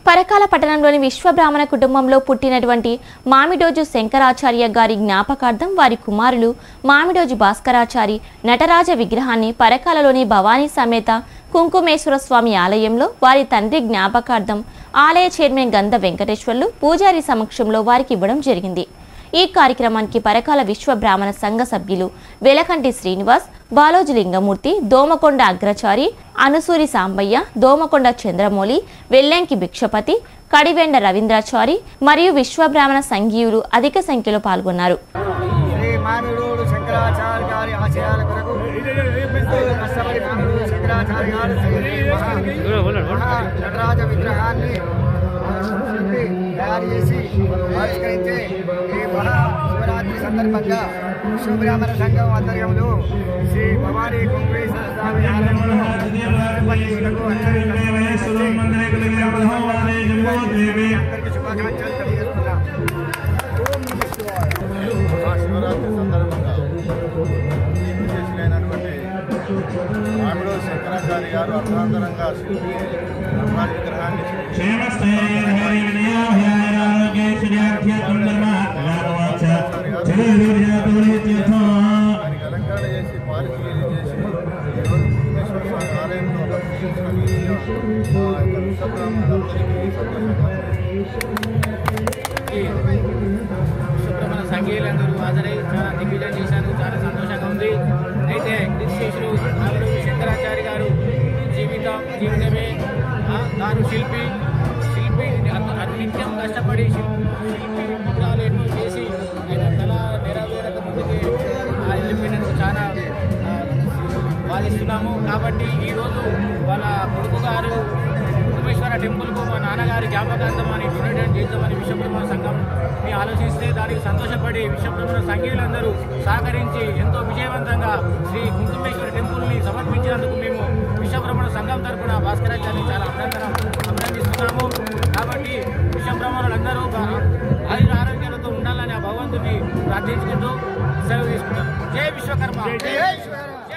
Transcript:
పరకాల పట్టణంలోని విశ్వబ్రాహ్మణ కుటుంబంలో పుట్టినటువంటి మామిడోజు శంకరాచార్య గారి జ్ఞాపకార్థం వారి కుమారులు మామిడోజు భాస్కరాచారి నటరాజ విగ్రహాన్ని పరకాలలోని భవానీ సమేత కుంకుమేశ్వర స్వామి ఆలయంలో వారి తండ్రి జ్ఞాపకార్థం ఆలయ చైర్మన్ గంధ వెంకటేశ్వర్లు పూజారి సమక్షంలో వారికి ఇవ్వడం జరిగింది ఈ కార్యక్రమానికి పరకాల విశ్వ బ్రాహ్మణ సంఘ సభ్యులు వెలకంటి శ్రీనివాస్ బాలోజు లింగమూర్తి దోమకొండ అగ్రచారి అనుసూరి సాంబయ్య దోమకొండ చంద్రమౌళి వెల్లంకి భిక్షపతి కడివెండ రవీంద్రాచారి మరియు విశ్వ బ్రాహ్మణ సంఘీయులు అధిక సంఖ్యలో పాల్గొన్నారు శ్రీ మామిడోడు శంకరాచార్య గారి ఆశయాల కొరకు ఎంతో కష్టపడి మామిడోడు శంకరాచార్య గారు శ్రీ మహా- మహా నటరాజ విగ్రహాన్ని ఆ, శిల్పి తయారు చేసి ఆవిష్కరించే ఈ మహా శివరాత్రి సందర్భంగా విశ్వబ్రాహ్మణ సంఘం ఆధ్వర్యంలో శ్రీ భవానీ కుంకుమేశ్వర స్వామి ఆలయంలో పన్నీలకు అందరికీ శుభాకాంక్షలు తెలియజేస్తున్నాం ఓం నమః శివాయ ఆ శివరాత్రి సందర్భంగా విశేషులైనటువంటి మామిడో శంకరాచార్య గారు అర్థాంతరంగా శిల్పి హనుమాన్ విగ్రహాన్ని దానికి అలంకరణ చేసి పాలికీలు చేసి ఈరోజు కుంకుమేశ్వర స్వామి ఆలయంలో దర్శించిన విషయం ఆ యొక్క విశ్వబ్రాహ్మణులందరికీ సంతోషంగా సుబ్రహ్మణ్య సంఘీయులందరూ హాజరై చాలా దిగ్విజయం చేశారు చాలా సంతోషంగా ఉంది అయితే కృషిశేషులు నాలుగు శంకరాచార్య గారు జీవితం జీవితమే ఆ, తాను శిల్పి శిల్పి అను- అను నిత్యం కష్టపడి శిల్పి శిల్పి విగ్రహాలు ఎన్నో చేసి ఆయన కళ నెరవేరక ముందుకే ఆ వెళ్ళిపోయినందుకు చాలా ఆ, వాదిస్తున్నాము కాబట్టి ఈరోజు వాళ్ళ కొడుకు గారు కుటుంబేశ్వర టెంపుల్కు మా నాన్నగారి జ్ఞాపకార్థం అని డొనేట్ చేద్దామని విశ్వబ్రహ్మ సంఘం ని ఆలోచిస్తే దానికి సంతోషపడి విశ్వబ్రహ్మణ సంఘీయులందరూ సహకరించి ఎంతో విజయవంతంగా శ్రీ కుంకుమేశ్వర టెంపుల్ని సమర్పించినందుకు మేము విశ్వబ్రహ్మణ సంఘం తరపున భాస్కరాచార్యని చాలా అభినందన అభినందిస్తున్నాము కాబట్టి విశ్వబ్రహ్మణులందరూ ఆయుర ఆరోగ్యాలతో ఉండాలని ఆ భగవంతుని ప్రార్థించుకుంటూ సెలవు తీసుకుంటారు జై విశ్వకర్మ జై శ్రీరామ్